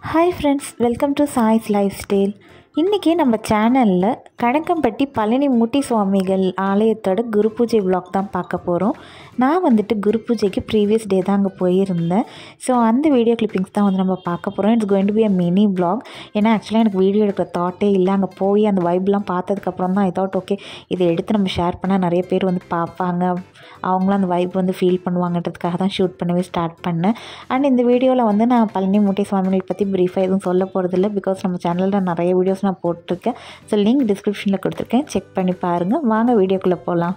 hi friends welcome to choice lifestyle இன்றைக்கி நம்ம சேனலில் கணக்கம்பட்டி பழனி மூட்டி சுவாமிகள் ஆலயத்தோட குரு பூஜை vlog தான் பார்க்க போகிறோம் நான் வந்துட்டு குரு பூஜைக்கு ப்ரீவியஸ் டே தான் அங்கே போயிருந்தேன் ஸோ அந்த வீடியோ கிளிப்பிங்ஸ் தான் வந்து நம்ம பார்க்க போகிறோம் it's going to be a mini vlog ஏன்னா ஆக்சுவலாக எனக்கு வீடியோ எடுக்கிற தாட்டே இல்லை அங்கே போய் அந்த வைப்லாம் பார்த்ததுக்கப்புறம் தான் ஐ தாட் ஓகே இதை எடுத்து நம்ம ஷேர் பண்ணால் நிறைய பேர் வந்து பார்ப்பாங்க அவங்களும் அந்த வைப் வந்து ஃபீல் பண்ணுவாங்கன்றதுக்காக தான் ஷூட் பண்ணவே ஸ்டார்ட் பண்ணேன் அண்ட் இந்த வீடியோவில் வந்து நான் பழனி மூட்டை சுவாமிகள் பற்றி ப்ரீஃபாக எதுவும் சொல்ல போகிறதில்ல பிகாஸ் நம்ம சேனலில் நிறைய வீடியோஸ் நான் போட்டிருக்கேன் ஸோ லிங்க் டிஸ்கிரிப்ஷனில் கொடுத்துருக்கேன் செக் பண்ணி பாருங்கள் வாங்க வீடியோக்குள்ளே போகலாம்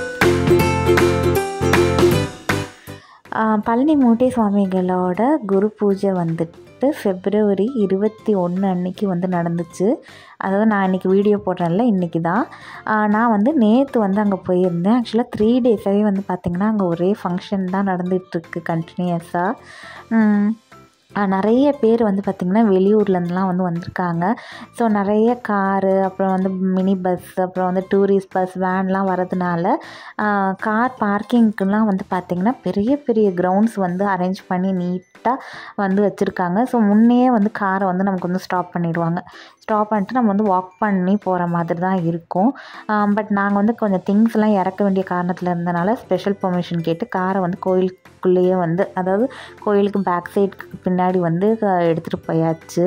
பழனி மூட்டை சுவாமிகளோட குரு பூஜை வந்துட்டு ஃபெப்ரவரி இருபத்தி ஒன்று அன்னைக்கு வந்து நடந்துச்சு அதாவது நான் இன்றைக்கி வீடியோ போடுறேன்ல இன்றைக்கி தான் ஆஹ் நான் வந்து நேற்று வந்து அங்கே போயிருந்தேன் ஆக்சுவலாக த்ரீ டேஸாகவே வந்து பார்த்திங்கன்னா அங்கே ஒரே ஃபங்க்ஷன் தான் நடந்துகிட்ருக்கு கண்டினியூஸாக நிறைய பேர் வந்து பார்த்திங்கன்னா வெளியூர்லேருந்துலாம் வந்து வந்திருக்காங்க ஸோ நிறைய காரு அப்புறம் வந்து மினி பஸ் அப்புறம் வந்து டூரிஸ்ட் பஸ் வேன்லாம் வரதுனால கார் பார்க்கிங்க்குலாம் வந்து பார்த்திங்கன்னா பெரிய பெரிய கிரவுண்ட்ஸ் வந்து அரேஞ்ச் பண்ணி நீட்டாக வந்து வச்சுருக்காங்க ஸோ முன்னே வந்து காரை வந்து நமக்கு வந்து ஸ்டாப் பண்ணிடுவாங்க ஸ்டாப் பண்ணிட்டு நம்ம வந்து வாக் பண்ணி போகிற மாதிரி தான் இருக்கும் பட் நாங்கள் வந்து கொஞ்சம் திங்ஸ்லாம் இறக்க வேண்டிய காரணத்தில் இருந்தனால ஸ்பெஷல் பெர்மிஷன் கேட்டு காரை வந்து கோயிலுக்குள்ளேயே வந்து அதாவது கோயிலுக்கு பேக் சைடுக்கு பின்னாடி வந்து எடுத்துகிட்டு போயாச்சு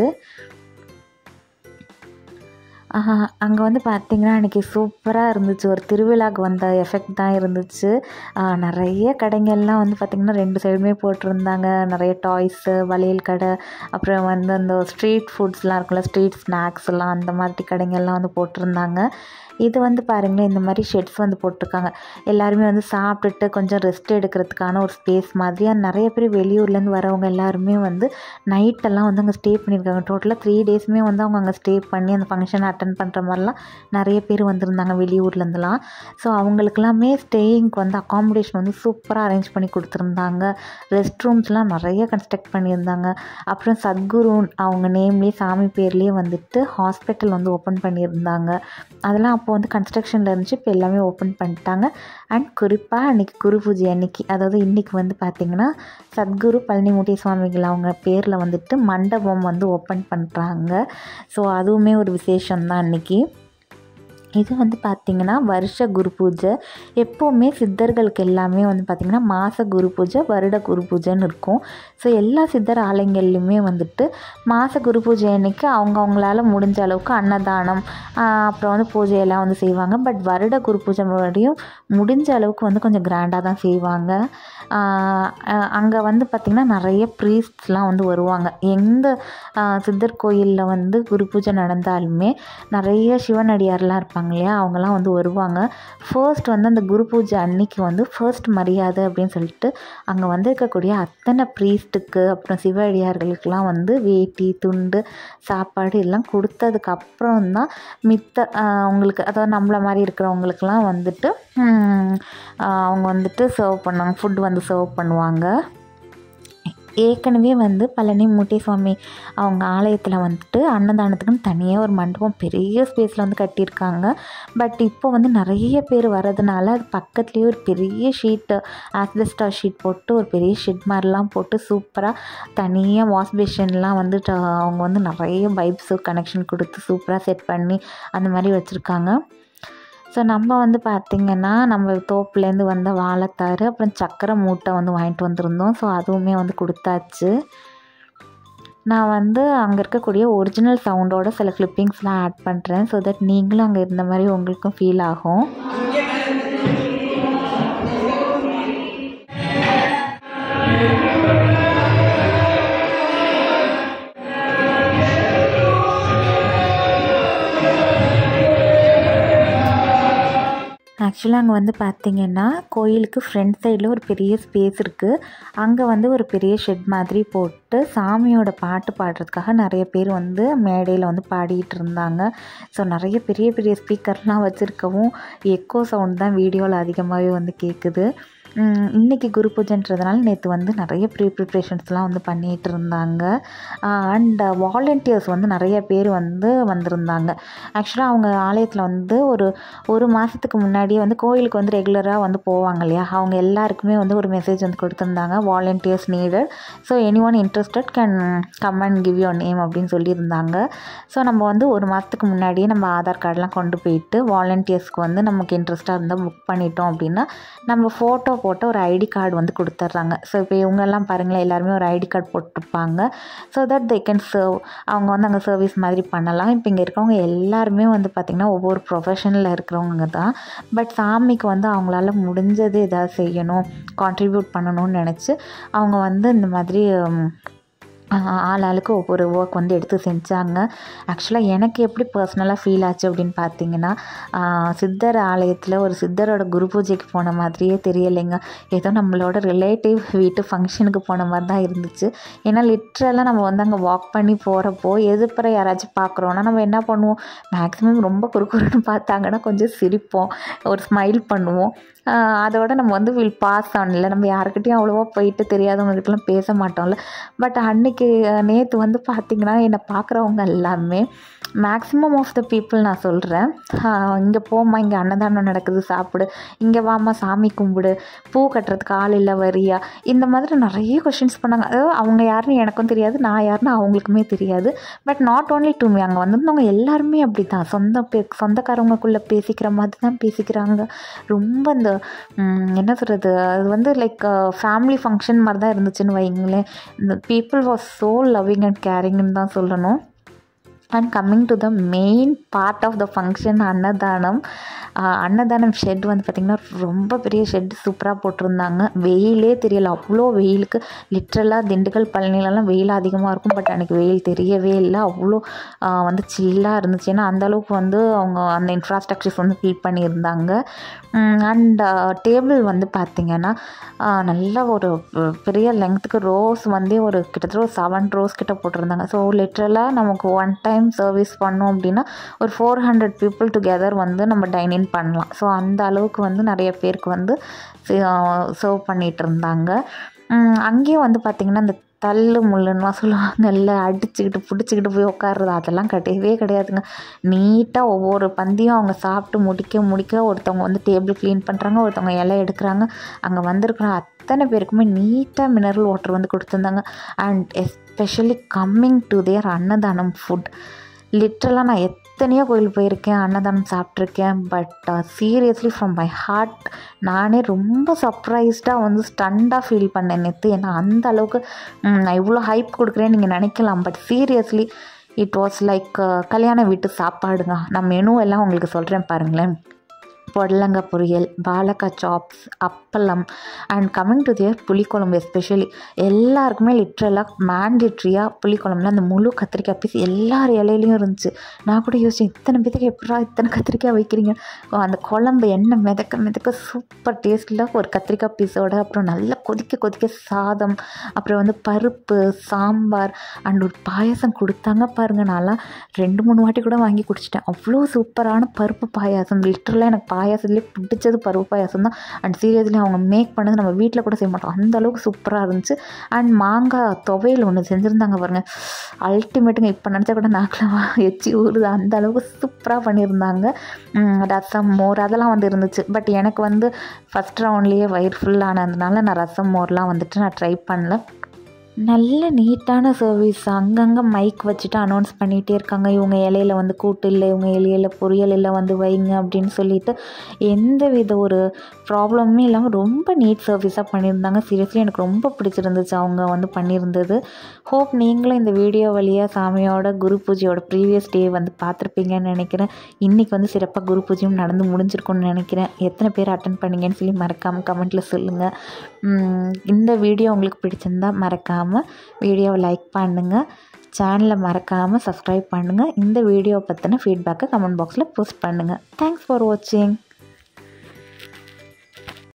அங்கே வந்து பார்த்திங்கன்னா அன்றைக்கி சூப்பராக இருந்துச்சு ஒரு திருவிழாக்கு வந்த எஃபெக்ட் தான் இருந்துச்சு ஆஹ் நிறைய கடைங்கள்லாம் வந்து பார்த்திங்கன்னா ரெண்டு சைடுமே போட்டிருந்தாங்க நிறைய டாய்ஸு வளையல் கடை அப்புறம் வந்து அந்த ஸ்ட்ரீட் ஃபுட்ஸ்லாம் இருக்குல்ல ஸ்ட்ரீட் ஸ்நாக்ஸ் எல்லாம் அந்த மாதிரி கடைங்கள்லாம் வந்து போட்டிருந்தாங்க இது வந்து பாருங்களேன் இந்த மாதிரி ஷெட்ஸ் வந்து போட்டிருக்காங்க எல்லாருமே வந்து சாப்பிட்டுட்டு கொஞ்சம் ரெஸ்ட் எடுக்கிறதுக்கான ஒரு ஸ்பேஸ் மாதிரி and நிறைய பேர் வெளியூர்லேருந்து வரவங்க எல்லாருமே வந்து நைட்டெல்லாம் வந்து அங்கே ஸ்டே பண்ணியிருக்காங்க டோட்டலாக த்ரீ டேஸுமே வந்து அவங்க அங்கே ஸ்டே பண்ணி அந்த ஃபங்க்ஷன் அட்டன் பண்ணுற மாதிரிலாம் நிறைய பேர் வந்திருந்தாங்க வெளியூர்லேருந்துலாம் ஸோ அவங்களுக்கெல்லாமே ஸ்டேயிங்க்கு வந்து அக்காமடேஷன் வந்து சூப்பராக அரேஞ்ச் பண்ணி கொடுத்துருந்தாங்க ரெஸ்ட் ரூம்ஸ்லாம் நிறைய கன்ஸ்ட்ரக்ட் பண்ணியிருந்தாங்க அப்புறம் சத்குரு அவங்க நேம்லேயே சாமி பேர்லேயே வந்துட்டு ஹாஸ்பிட்டல் வந்து ஓப்பன் பண்ணியிருந்தாங்க அதெல்லாம் அப்போ வந்து கன்ஸ்ட்ரக்ஷனில் இருந்துச்சு இப்போ எல்லாமே ஓப்பன் பண்ணிட்டாங்க அண்ட் குறிப்பாக அன்றைக்கி குரு பூஜை அன்னைக்கு அதாவது இன்றைக்கி வந்து பார்த்திங்கன்னா சத்குரு பழனிமுட்டி சுவாமிகள் அவங்க பேரில் வந்துட்டு மண்டபம் வந்து ஓப்பன் பண்ணுறாங்க ஸோ அதுவுமே ஒரு விசேஷம் தான் அன்றைக்கி இது வந்து பார்த்திங்கன்னா வருஷ குரு பூஜை எப்போவுமே சித்தர்களுக்கு எல்லாமே வந்து பார்த்திங்கன்னா மாத குரு பூஜை வருட குரு பூஜைன்னு இருக்கும் ஸோ எல்லா சித்தர் ஆலயங்கள்லையுமே வந்துட்டு மாத குரு பூஜை அன்னைக்கு அவங்க அவங்களால முடிஞ்ச அளவுக்கு அன்னதானம் ஆஹ் அப்புறம் வந்து பூஜையெல்லாம் வந்து செய்வாங்க பட் வருட குரு பூஜை முன்னாடியும் முடிஞ்ச அளவுக்கு வந்து கொஞ்சம் கிராண்டாக தான் செய்வாங்க அங்கே வந்து பார்த்திங்கன்னா நிறைய ப்ரீஸ்ட்ஸ்லாம் வந்து வருவாங்க எந்த ஆஹ் சித்தர் கோயிலில் வந்து குரு பூஜை நடந்தாலுமே நிறைய சிவனடியார்லாம் இருப்பாங்க இல்லையா அவங்கெல்லாம் வந்து வருவாங்க ஃபர்ஸ்ட் வந்து அந்த குரு பூஜை அன்னைக்கு வந்து ஃபர்ஸ்ட் மரியாதை அப்படின்னு சொல்லிட்டு அங்கே வந்து இருக்கக்கூடிய அத்தனை ப்ரீஸ்ட்டுக்கு அப்புறம் சிவனடியார்களுக்கெல்லாம் வந்து வேட்டி துண்டு சாப்பாடு எல்லாம் கொடுத்ததுக்கு அப்புறம் தான் மித்த ஆஹ் அவங்களுக்கு அதாவது நம்மள மாதிரி இருக்கிறவங்களுக்கெல்லாம் வந்துட்டு ஹம், ஆஹ் அவங்க வந்துட்டு சர்வ் பண்ணுவாங்க ஃபுட் வந்து சர்வ் பண்ணுவாங்க ஏற்கனவே வந்து பழனி மூட்டை சுவாமி அவங்க ஆலயத்தில் வந்துட்டு அன்னதானத்துக்குன்னு தனியாக ஒரு மண்டபம் பெரிய ஸ்பேஸில் வந்து கட்டியிருக்காங்க பட் இப்போ வந்து நிறைய பேர் வரதுனால அது பக்கத்துலேயே ஒரு பெரிய ஷீட்டு ஆஸ்பெஸ்டா ஷீட் போட்டு ஒரு பெரிய ஷெட் மாதிரிலாம் போட்டு சூப்பராக தனியாக வாஷ் பேஷன்லாம் வந்து ட- அவங்க வந்து நிறைய பைப்ஸு கனெக்ஷன் கொடுத்து சூப்பராக செட் பண்ணி அந்த மாதிரி வச்சுருக்காங்க ஸோ நம்ம வந்து பார்த்திங்கன்னா நம்ம தோப்புலேருந்து வந்த வாழைத்தாறு அப்புறம் சக்கரை மூட்டை வந்து வாங்கிட்டு வந்திருந்தோம் ஸோ அதுவுமே வந்து கொடுத்தாச்சு நான் வந்து அங்கே இருக்கக்கூடிய ஒரிஜினல் சவுண்டோட சில கிளிப்பிங்ஸ்லாம் ஆட் பண்ணுறேன் ஸோ தட் நீங்களும் அங்கே இருந்த மாதிரி உங்களுக்கும் ஃபீல் ஆகும் ஆக்சுவலாக அங்கே வந்து பார்த்திங்கன்னா கோயிலுக்கு ஃப்ரண்ட் சைடில் ஒரு பெரிய ஸ்பேஸ் இருக்குது அங்கே வந்து ஒரு பெரிய ஷெட் மாதிரி போட்டு சாமியோட பாட்டு பாடுறதுக்காக நிறைய பேர் வந்து மேடையில் வந்து பாடிட்டு இருந்தாங்க ஸோ நிறைய பெரிய பெரிய ஸ்பீக்கர்லாம் வச்சுருக்கவும் எக்கோ சவுண்ட் தான் வீடியோவில் அதிகமாகவே வந்து கேட்குது இன்றைக்கி குரு பூஜைன்றதுனால நேற்று வந்து நிறைய ப்ரீ ப்ரிப்ரேஷன்ஸ்லாம் வந்து பண்ணிகிட்டு இருந்தாங்க அண்ட் வாலண்டியர்ஸ் வந்து நிறைய பேர் வந்து வந்திருந்தாங்க ஆக்சுவலாக அவங்க ஆலயத்தில் வந்து ஒரு ஒரு மாதத்துக்கு முன்னாடியே வந்து கோயிலுக்கு வந்து ரெகுலராக வந்து போவாங்க இல்லையா அவங்க எல்லாருக்குமே வந்து ஒரு மெசேஜ் வந்து கொடுத்துருந்தாங்க volunteers needed so anyone interested can come and give your name அப்படின்னு சொல்லியிருந்தாங்க ஸோ நம்ம வந்து ஒரு மாதத்துக்கு முன்னாடியே நம்ம ஆதார் கார்டெலாம் கொண்டு போயிட்டு வாலண்டியர்ஸ்க்கு வந்து நமக்கு இன்ட்ரெஸ்ட்டாக இருந்தால் புக் பண்ணிட்டோம் அப்படின்னா நம்ம ஃபோட்டோ போட்டு ஒரு ஐடி கார்டு வந்து கொடுத்துட்றாங்க ஸோ இப்போ இவங்கெல்லாம் பாருங்களேன் எல்லாருமே ஒரு ஐடி கார்டு போட்டிருப்பாங்க so that they can serve அவங்க வந்து அங்கே சர்வீஸ் மாதிரி பண்ணலாம் இப்போ இங்கே இருக்கவங்க எல்லாருமே வந்து பார்த்திங்கன்னா ஒவ்வொரு ப்ரொஃபஷனில் இருக்கிறவங்க தான் பட் சாமிக்கு வந்து அவங்களால முடிஞ்சது எதாவது செய்யணும் கான்ட்ரிபியூட் பண்ணணும்னு நினச்சி அவங்க வந்து இந்த மாதிரி ஆள் ஆளுக்கு ஒவ்வொரு ஒர்க் வந்து எடுத்து செஞ்சாங்க ஆக்சுவலாக எனக்கு எப்படி பர்சனலாக ஃபீல் ஆச்சு அப்படின்னு பார்த்தீங்கன்னா சித்தர் ஆலயத்தில் ஒரு சித்தரோட குரு பூஜைக்கு போன மாதிரியே தெரியலைங்க ஏதோ நம்மளோட ரிலேட்டிவ் வீட்டு ஃபங்க்ஷனுக்கு போன மாதிரி தான் இருந்துச்சு ஏன்னா லிட்ரலாக நம்ம வந்து அங்கே வாக் பண்ணி போகிறப்போ எதிர்ப்புற யாராச்சும் பார்க்குறோன்னா நம்ம என்ன பண்ணுவோம் மேக்ஸிமம் ரொம்ப குறுக்குறுன்னு பார்த்தாங்கன்னா கொஞ்சம் சிரிப்போம் ஒரு ஸ்மைல் பண்ணுவோம் அதோட நம்ம வந்து வில் பாஸ் ஆனல நம்ம யாருக்கிட்டையும் அவ்வளோவா போயிட்டு தெரியாதவங்ககிட்டலாம் பேச மாட்டோம்ல பட் அன்னைக்கு நேற்று வந்து பார்த்திங்கன்னா என்னை பார்க்குறவங்க எல்லாமே மேக்ஸிமம் ஆஃப் த பீப்புள் நான் சொல்கிறேன் இங்கே போம்மா இங்கே அன்னதானம் நடக்குது சாப்பிடு இங்கே வாம்மா சாமி கும்பிடு பூ கட்டுறதுக்கு ஆள் இல்லை வரியா இந்த மாதிரி நிறைய கொஷின்ஸ் பண்ணாங்க அதாவது அவங்க யாருன்னு எனக்கும் தெரியாது நான் யாருன்னு அவங்களுக்குமே தெரியாது but not only to me அங்கே வந்திருந்தவங்க எல்லாருமே அப்படி தான் சொந்த பே சொந்தக்காரவங்களுக்குள்ளே பேசிக்கிற மாதிரி தான் பேசிக்கிறாங்க ரொம்ப இந்த என்ன சொல்கிறது அது வந்து லைக் ஃபேமிலி ஃபங்க்ஷன் மாதிரி தான் இருந்துச்சுன்னு வைங்களேன் இந்த people was so loving and கேரிங்னு தான் சொல்லணும் and coming to the main part of the function அன்னதானம் அன்னதானம் ஷெட் வந்து பார்த்திங்கன்னா ரொம்ப பெரிய ஷெட் சூப்பராக போட்டிருந்தாங்க வெயிலே தெரியல அவ்வளோ வெயிலுக்கு லிட்ரலாக திண்டுக்கல் பழனிலலாம் வெயில் அதிகமாக இருக்கும் பட் அன்றைக்கி வெயில் தெரியவே இல்லை அவ்வளோ வந்து சில்லாக இருந்துச்சு ஏன்னா அந்தளவுக்கு வந்து அவங்க அந்த இன்ஃப்ராஸ்ட்ரக்சர்ஸ் வந்து ஃபில் பண்ணியிருந்தாங்க அண்ட் டேபிள் வந்து பார்த்திங்கன்னா நல்ல ஒரு பெரிய லெங்க்த்துக்கு ரோஸ் வந்து ஒரு கிட்டத்தட்ட ஒரு செவன் ரோஸ் கிட்ட போட்டிருந்தாங்க ஸோ லிட்ரலாக நமக்கு ஒன் டைம் சர்வீஸ் பண்ணோம் அப்படின்னா ஒரு ஃபோர் ஹண்ட்ரட் பீப்புள் டுகெதர் வந்து நம்ம டைனிங் பண்ணலாம் ஸோ அந்த அளவுக்கு வந்து நிறைய பேருக்கு வந்து சர்வ் பண்ணிகிட்டு இருந்தாங்க அங்கேயும் வந்து பார்த்திங்கன்னா இந்த தள்ளு முள்ளுன்னெலாம் சொல்லுவாங்கல்ல அடிச்சுக்கிட்டு பிடிச்சிக்கிட்டு போய் உட்காருறது அதெல்லாம் கிடையவே கிடையாதுங்க நீட்டாக ஒவ்வொரு பந்தியும் அவங்க சாப்பிட்டு முடிக்க முடிக்க ஒருத்தவங்க வந்து டேபிள் க்ளீன் பண்ணுறாங்க ஒருத்தவங்க இலை எடுக்கிறாங்க அங்கே வந்திருக்கிற அத்தனை பேருக்குமே நீட்டாக மினரல் வாட்டர் வந்து கொடுத்துருந்தாங்க and especially coming to there அன்னதானம் ஃபுட் லிட்ரலாக நான் எத்தனையோ கோயில் போயிருக்கேன் அன்னதானம் சாப்பிட்ருக்கேன் but seriously from my heart நானே ரொம்ப சர்ப்ரைஸ்டாக வந்து ஸ்டண்டாக ஃபீல் பண்ணேன் நேற்று ஏன்னா அந்த அளவுக்கு நான் இவ்வளோ ஹைப் கொடுக்குறேன்னு நீங்கள் நினைக்கலாம் but seriously it was like கல்யாண வீட்டு சாப்பாடுங்க நான் மெனு எல்லாம் உங்களுக்கு சொல்கிறேன் பாருங்களேன் பொடலங்காய் பொரியல் வாழைக்காய் சாப்ஸ் அப்பளம் அண்ட் கம்மிங் டு தியர் புளிக்குழம்பு எஸ்பெஷலி எல்லாருக்குமே லிட்ரலாக மேண்டிட்ரியாக புளிக்குழம்புல அந்த முழு கத்திரிக்காய் பீஸ் எல்லார் இலையிலையும் இருந்துச்சு நான் கூட யோசிச்சேன் இத்தனை பேத்துக்கு எப்படா இத்தனை கத்திரிக்காய் வைக்கிறீங்க அந்த குழம்பு எண்ணெய் மிதக்க மிதக்க சூப்பர் டேஸ்ட்டில் ஒரு கத்திரிக்காய் பீஸோட அப்புறம் நல்லா கொதிக்க கொதிக்க சாதம் அப்புறம் வந்து பருப்பு சாம்பார் அண்ட் ஒரு பாயசம் கொடுத்தாங்க பாருங்கள் நான்லாம் ரெண்டு மூணு வாட்டி கூட வாங்கி குடிச்சிட்டேன் அவ்வளோ சூப்பரான பருப்பு பாயாசம் லிட்டரலாக எனக்கு பாயாசத்துலேயே பிடிச்சது பருப்பு பாயாசம் தான் அண்ட் சீரியஸ்லி அவங்க மேக் பண்ணது நம்ம வீட்டில் கூட செய்ய மாட்டோம் அந்த அளவுக்கு சூப்பராக இருந்துச்சு அண்ட் மாங்காய் துவையல் ஒன்று செஞ்சுருந்தாங்க பாருங்கள் அல்டிமேட்டுங்க இப்போ நினச்சா கூட நாக்கில் எச்சி ஊறுது அந்த அளவுக்கு சூப்பராக பண்ணியிருந்தாங்க ரசம் மோர் அதெல்லாம் வந்து இருந்துச்சு பட் எனக்கு வந்து ஃபஸ்ட் ரவுண்ட்லேயே வயிறு ஃபுல் ஆனதுனால நான் ரசம் மோர்லாம் வந்துட்டு நான் ட்ரை பண்ணல நல்ல நீட்டான சர்வீஸ் அங்கங்கே மைக் வச்சுட்டு அனௌன்ஸ் பண்ணிகிட்டே இருக்காங்க இவங்க இலையில வந்து கூட்டு இல்லை இவங்க இலையில பொரியல் இல்லை வந்து வைங்க அப்படின்னு சொல்லிட்டு எந்த வித ஒரு ப்ராப்ளமே இல்லாமல் ரொம்ப நீட் சர்வீஸாக பண்ணியிருந்தாங்க சீரியஸ்லி எனக்கு ரொம்ப பிடிச்சிருந்துச்சு அவங்க வந்து பண்ணியிருந்தது ஹோப் நீங்களும் இந்த வீடியோ வழியாக சாமியோட குரு பூஜையோட ப்ரீவியஸ் டே வந்து பார்த்துருப்பீங்கன்னு நினைக்கிறேன் இன்றைக்கி வந்து சிறப்பாக குரு பூஜையும் நடந்து முடிஞ்சிருக்கும்னு நினைக்கிறேன் எத்தனை பேர் அட்டன் பண்ணீங்கன்னு சொல்லி மறக்காமல் கமெண்ட்டில் சொல்லுங்கள் இந்த வீடியோ உங்களுக்கு பிடிச்சிருந்தா மறக்காமல் வீடியோவை லைக் பண்ணுங்கள் சேனலை மறக்காமல் சப்ஸ்கிரைப் பண்ணுங்கள் இந்த வீடியோ பற்றின ஃபீட்பேக்கை கமெண்ட் பாக்ஸில் போஸ்ட் பண்ணுங்கள் தேங்க்ஸ் ஃபார் வாட்சிங்